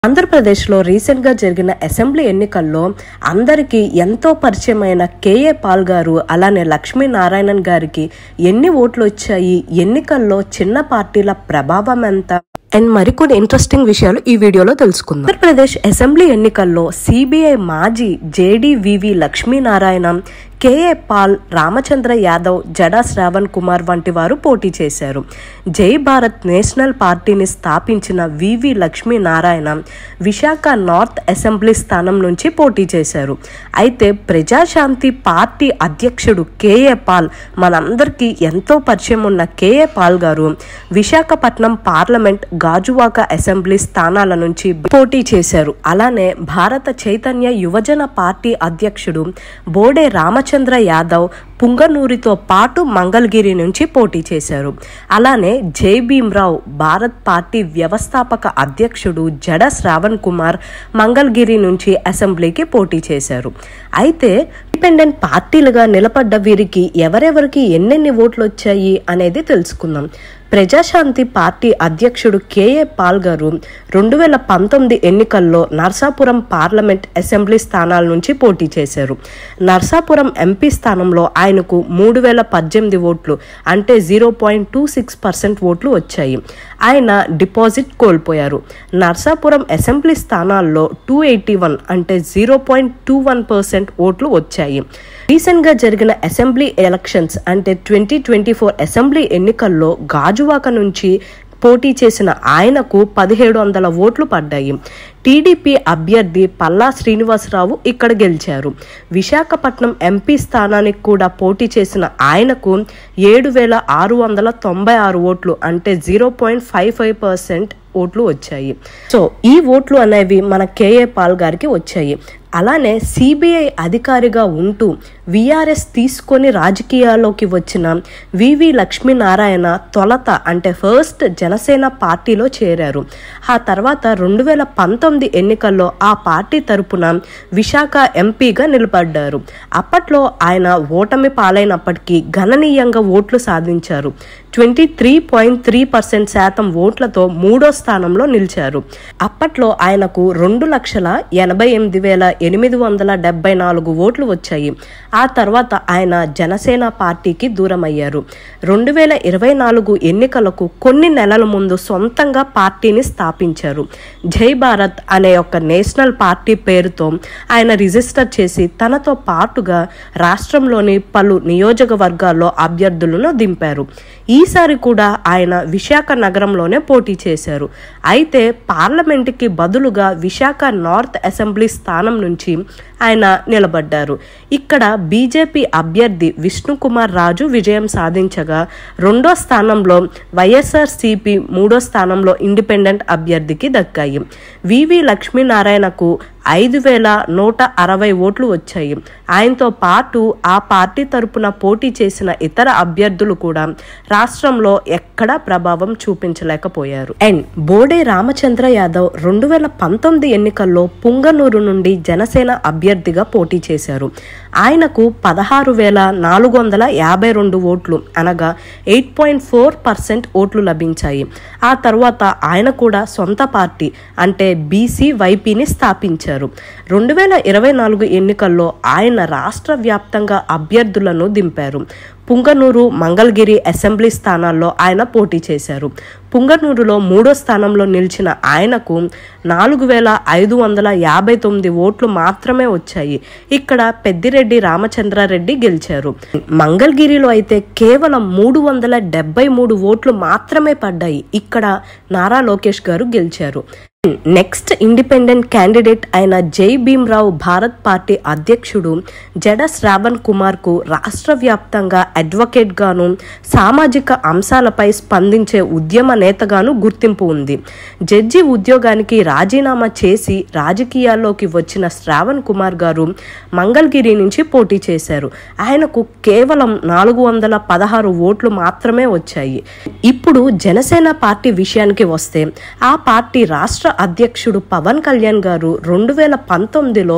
ఆంధ్రప్రదేశ్లో రీసెంట్గా జరిగిన అసెంబ్లీ ఎన్నికల్లో అందరికీ ఎంతో పరిచయమైన కేఏ పాల్ గారు అలానే లక్ష్మీనారాయణన్ గారికి ఎన్ని ఓట్లు వచ్చాయి ఎన్నికల్లో చిన్న పార్టీల ప్రభావం ఎంత అండ్ మరికొన్ని ఇంట్రెస్టింగ్ విషయాలు ఈ వీడియోలో తెలుసుకుందాం ఆంధ్రప్రదేశ్ అసెంబ్లీ ఎన్నికల్లో సిబిఐ మాజీ జేడీవివి లక్ష్మీనారాయణ కేఏ పాల్ రామచంద్ర యాదవ్ జడా శ్రావణ్ కుమార్ వంటి వారు పోటీ చేశారు జై భారత్ నేషనల్ పార్టీని స్థాపించిన V V Lakshminarayana Visakha north assembly స్థానం నుంచి పోటీ చేశారు అయితే ప్రజాశాంతి పార్టీ అధ్యక్షుడు కేఏ పాల్ మనందరికీ ఎంతో పరిచయం ఉన్న కేఏ పాల్ గారు విశాఖపట్నం పార్లమెంట్ గాజువాక అసెంబ్లీ స్థానాల నుంచి పోటీ చేశారు అలానే భారత చైతన్య యువజన పార్టీ అధ్యక్షుడు బోడే రామచంద్ర యాదవ్ పుంగనూరితో పాటు మంగళగిరి నుంచి పోటీ చేశారు అలానే జై భీమ్రావ్ భారత్ పార్టీ వ్యవస్థాపక అధ్యక్షుడు జడ శ్రావణ్ కుమార్ మంగళగిరి నుంచి అసెంబ్లీకి పోటీ చేశారు అయితే ఇండిపెండెంట్ పార్టీలుగా నిలబడ్డ వీరికి ఎవరెవరికి ఎన్నెన్ని ఓట్లు వచ్చాయి అనేది తెలుసుకుందాం ప్రజాశాంతి పార్టీ అధ్యక్షుడు కేఏ పాల్ గారు రెండు వేల పంతొమ్మిది ఎన్నికల్లో నర్సాపురం పార్లమెంట్ అసెంబ్లీ స్థానాల నుంచి పోటీ చేశారు నర్సాపురం ఎంపీ స్థానంలో ఆయనకు మూడు వేల పద్దెనిమిది ఓట్లు అంటే zero point two six percent ఓట్లు వచ్చాయి ఆయన డిపాజిట్ కోల్పోయారు నర్సాపురం అసెంబ్లీ స్థానాల్లో టూ ఎయిటీ వన్ అంటే zero point two one percent ఓట్లు వచ్చాయి రీసెంట్గా జరిగిన అసెంబ్లీ ఎలక్షన్స్ అంటే ట్వంటీ ట్వంటీ ఫోర్ అసెంబ్లీ ఎన్నికల్లో గాజువాక నుంచి పోటీ చేసిన ఆయనకు పదిహేడు వందల ఓట్లు పడ్డాయి టీడీపీ అభ్యర్థి పల్లా శ్రీనివాసరావు ఇక్కడ గెలిచారు విశాఖపట్నం ఎంపీ స్థానానికి కూడా పోటీ చేసిన ఆయనకు ఏడు వేల ఆరు వందల తొంభై ఆరు ఓట్లు అంటే zero point five five percent ఓట్లు వచ్చాయి సో ఈ ఓట్లు అనేవి మన కేఏ పాల్ గారికి వచ్చాయి అలానే సిబిఐ అధికారిగా ఉంటూ విఆర్ఎస్ తీసుకొని రాజకీయాల్లోకి వచ్చిన వివి లక్ష్మీనారాయణ తొలత అంటే ఫస్ట్ జనసేన పార్టీలో చేరారు ఆ తర్వాత రెండు వేల పంతొమ్మిది ఎన్నికల్లో ఆ పార్టీ తరపున విశాఖ ఎంపీగా నిలబడ్డారు అప్పట్లో ఆయన ఓటమి పాలైనప్పటికీ గణనీయంగా ఓట్లు సాధించారు twenty three point three percent శాతం ఓట్లతో మూడో స్థానంలో నిలిచారు అప్పట్లో ఆయనకు రెండు లక్షల ఎనభై ఎనిమిది వేల ఎనిమిది వందల డెబ్బై నాలుగు ఓట్లు వచ్చాయి ఆ తర్వాత ఆయన జనసేన పార్టీకి దూరం అయ్యారు రెండు వేల ఇరవై నాలుగు ఎన్నికలకు కొన్ని నెలల ముందు సొంతంగా పార్టీని స్థాపించారు జై భారత్ అనే ఒక నేషనల్ పార్టీ పేరుతో ఆయన రిజిస్టర్ చేసి తనతో పాటుగా రాష్ట్రంలోని పలు నియోజకవర్గాల్లో అభ్యర్థులను దింపారు ఈసారి కూడా ఆయన విశాఖ నగరంలోనే పోటీ చేశారు అయితే పార్లమెంటుకి బదులుగా విశాఖ నార్త్ అసెంబ్లీ స్థానం నుంచి ఆయన నిలబడ్డారు ఇక్కడ బీజేపీ అభ్యర్థి విష్ణుకుమార్ రాజు విజయం సాధించగా రెండో స్థానంలో వైఎస్ఆర్ సిపి మూడో స్థానంలో ఇండిపెండెంట్ అభ్యర్థికి దక్కాయి వివి లక్ష్మీనారాయణకు ఐదు వేల నూట అరవై ఓట్లు వచ్చాయి ఆయనతో పాటు ఆ పార్టీ తరపున పోటీ చేసిన ఇతర అభ్యర్థులు కూడా రాష్ట్రంలో ఎక్కడా ప్రభావం చూపించలేకపోయారు అండ్ బోడే రామచంద్ర యాదవ్ రెండు వేల పంతొమ్మిది ఎన్నికల్లో పుంగనూరు నుండి జనసేన అభ్యర్థిగా పోటీ చేశారు ఆయనకు పదహారు వేల నాలుగు వందల యాభై రెండు ఓట్లు అనగా ఎయిట్ పాయింట్ ఫోర్ పర్సెంట్ ఓట్లు లభించాయి ఆ తర్వాత ఆయన కూడా సొంత పార్టీ అంటే బీసీ వైపీని స్థాపించారు రెండు వేల ఇరవై నాలుగు ఎన్నికల్లో ఆయన రాష్ట్ర వ్యాప్తంగా అభ్యర్థులను దింపారు పుంగనూరు మంగళగిరి అసెంబ్లీ స్థానాల్లో ఆయన పోటీ చేశారు పుంగనూరులో మూడో స్థానంలో నిలిచిన ఆయనకు నాలుగు వేల ఐదు వందల యాభై తొమ్మిది ఓట్లు మాత్రమే వచ్చాయి ఇక్కడ పెద్దిరెడ్డి రామచంద్రారెడ్డి గెలిచారు మంగళగిరిలో అయితే కేవలం మూడు వందల డెబ్బై మూడు ఓట్లు మాత్రమే పడ్డాయి ఇక్కడ నారా లోకేష్ గారు గెలిచారు నెక్స్ట్ ఇండిపెండెంట్ క్యాండిడేట్ అయిన జై భీమ్రావ్ భారత్ పార్టీ అధ్యక్షుడు జడ శ్రావణ్ కుమార్ కు రాష్ట్ర వ్యాప్తంగా అడ్వకేట్ గాను సామాజిక అంశాలపై స్పందించే ఉద్యమ నేతగాను గుర్తింపు ఉంది జడ్జి ఉద్యోగానికి రాజీనామా చేసి రాజకీయాల్లోకి వచ్చిన శ్రావణ్ కుమార్ గారు మంగళగిరి నుంచి పోటీ చేశారు ఆయనకు కేవలం నాలుగు వందల పదహారు ఓట్లు మాత్రమే వచ్చాయి ఇప్పుడు జనసేన పార్టీ విషయానికి వస్తే ఆ పార్టీ రాష్ట్ర అధ్యక్షుడు పవన్ కళ్యాణ్ గారు రెండు వేల పంతొమ్మిదిలో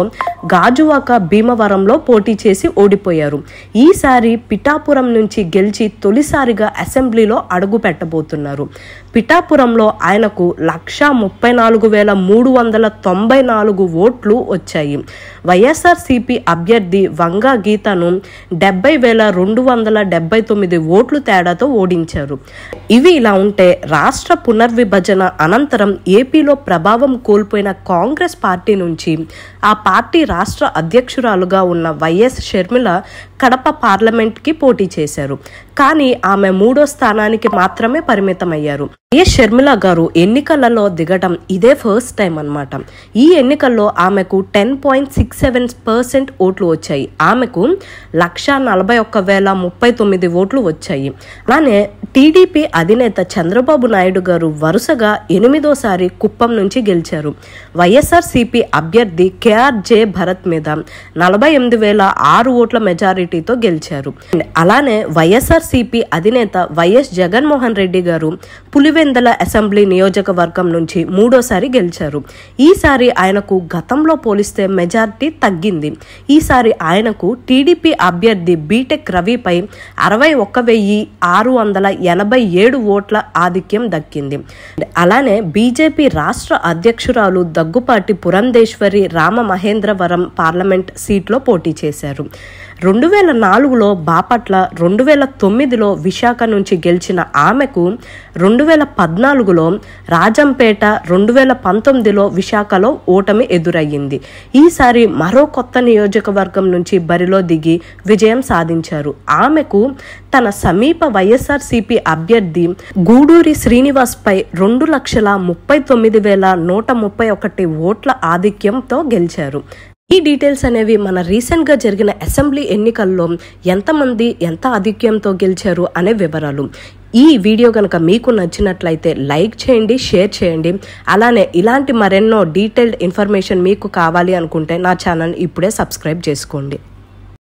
గాజువాక భీమవరంలో పోటీ చేసి ఓడిపోయారు ఈసారి పిఠాపురం నుంచి గెలిచి తొలిసారిగా అసెంబ్లీలో అడుగు పెట్టబోతున్నారు పిఠాపురంలో ఆయనకు లక్ష ముప్పై నాలుగు వేల మూడు వందల తొంభై నాలుగు ఓట్లు వచ్చాయి వైఎస్ఆర్సిపి అభ్యర్థి వంగా గీతను డెబ్బై వేల రెండు వందల డెబ్బై తొమ్మిది ఓట్లు తేడాతో ఓడించారు ఇవి ఇలా ఉంటే రాష్ట్ర పునర్విభజన అనంతరం ఏపీలో ప్రభావం కోల్పోయిన కాంగ్రెస్ పార్టీ నుంచి ఆ పార్టీ రాష్ట్ర అధ్యక్షురాలుగా ఉన్న వైఎస్ షర్మిల కడప పార్లమెంట్కి పోటీ చేశారు కానీ ఆమె మూడో స్థానానికి మాత్రమే పరిమితమయ్యారు వైఎస్ షర్మిల గారు ఎన్నికలలో దిగటం ఇదే ఫస్ట్ టైం అన్నమాట ఈ ఎన్నికల్లో ఆమెకు ten point six seven percent ఓట్లు వచ్చాయి ఆమెకు లక్ష నలభై ఒక్క వేల ముప్పై తొమ్మిది ఓట్లు వచ్చాయి అలానే టీడీపీ అధినేత చంద్రబాబు నాయుడు గారు వరుసగా ఎనిమిదోసారి కుప్పం నుంచి గెలిచారు వైఎస్ఆర్ సిపి అభ్యర్థి కేఆర్ జే భరత్ మీద నలభై ఎనిమిది వేల ఆరు ఓట్ల మెజారిటీతో గెలిచారు అలానే వైఎస్ఆర్ సిపి అధినేత వైఎస్ జగన్మోహన్ రెడ్డి గారు పులివెందల అసెంబ్లీ నియోజకవర్గం నుంచి మూడోసారి గెలిచారు ఈసారి ఆయనకు గతంలో పోలిస్తే మెజారిటీ తగ్గింది ఈసారి ఆయనకు టీడీపీ అభ్యర్థి బీటెక్ రవిపై అరవై ఒక్క వెయ్యి ఆరు వందల ఎనభై ఏడు ఓట్ల ఆధిక్యం దక్కింది అలానే బీజేపీ రాష్ట్ర అధ్యక్షురాలు దగ్గుపాటి పురంధేశ్వరి రామ మహేంద్రవరం పార్లమెంట్ సీట్లో పోటీ చేశారు రెండు వేల నాలుగులో బాపట్ల రెండు వేల తొమ్మిదిలో విశాఖ నుంచి గెలిచిన ఆమెకు రెండు వేల పద్నాలుగులో రాజంపేట రెండు వేల పంతొమ్మిదిలో విశాఖలో ఓటమి ఎదురయ్యింది ఈసారి మరో కొత్త నియోజకవర్గం నుంచి బరిలో దిగి విజయం సాధించారు ఆమెకు తన సమీప వైఎస్ఆర్సీపీ అభ్యర్థి గూడూరి శ్రీనివాస్ పై రెండు లక్షల ముప్పై తొమ్మిది వేల నూట ముప్పై ఒకటి ఓట్ల ఆధిక్యంతో గెలిచారు ఈ డీటెయిల్స్ అనేవి మన రీసెంట్గా జరిగిన అసెంబ్లీ ఎన్నికల్లో ఎంతమంది ఎంత ఆధిక్యంతో గెలిచారు అనే వివరాలు ఈ వీడియో కనుక మీకు నచ్చినట్లయితే లైక్ చేయండి షేర్ చేయండి అలానే ఇలాంటి మరెన్నో డీటెయిల్డ్ ఇన్ఫర్మేషన్ మీకు కావాలి అనుకుంటే నా ఛానల్ ఇప్పుడే సబ్స్క్రైబ్ చేసుకోండి